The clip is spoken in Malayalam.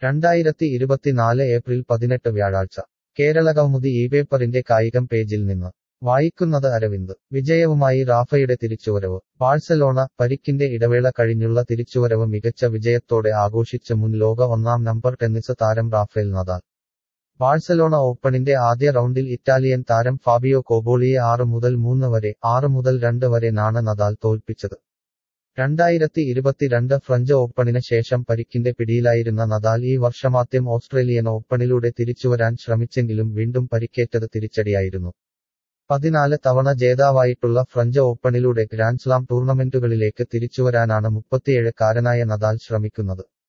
രണ്ടായിരത്തി ഇരുപത്തിനാല് ഏപ്രിൽ പതിനെട്ട് വ്യാഴാഴ്ച കേരളകൗമുദി ഈ പേപ്പറിന്റെ കായികം പേജിൽ നിന്ന് വായിക്കുന്നത് അരവിന്ദ് വിജയവുമായി റാഫയുടെ തിരിച്ചുവരവ് ബാഴ്സലോണ പരിക്കിന്റെ ഇടവേള കഴിഞ്ഞുള്ള തിരിച്ചുവരവ് മികച്ച വിജയത്തോടെ ആഘോഷിച്ച് മുൻ ലോക ഒന്നാം നമ്പർ ടെന്നിസ് താരം റാഫേൽ നദാൽ ബാഴ്സലോണ ഓപ്പണിന്റെ ആദ്യ റൗണ്ടിൽ ഇറ്റാലിയൻ താരം ഫാബിയോ കോബോളിയെ ആറ് മുതൽ മൂന്ന് വരെ ആറ് മുതൽ രണ്ട് വരെ നാണ് നദാൽ തോൽപ്പിച്ചത് രണ്ടായിരത്തി ഇരുപത്തിരണ്ട് ഫ്രഞ്ച് ഓപ്പണിന് ശേഷം പരിക്കിന്റെ പിടിയിലായിരുന്ന നദാൽ ഈ വർഷമാദ്യം ഓസ്ട്രേലിയൻ ഓപ്പണിലൂടെ തിരിച്ചുവരാൻ ശ്രമിച്ചെങ്കിലും വീണ്ടും പരിക്കേറ്റത് തിരിച്ചടിയായിരുന്നു പതിനാല് തവണ ജേതാവായിട്ടുള്ള ഫ്രഞ്ച് ഓപ്പണിലൂടെ ഗ്രാൻഡ്സ്ലാം ടൂർണമെന്റുകളിലേക്ക് തിരിച്ചുവരാനാണ് മുപ്പത്തിയേഴ് കാരനായ നദാൽ ശ്രമിക്കുന്നത്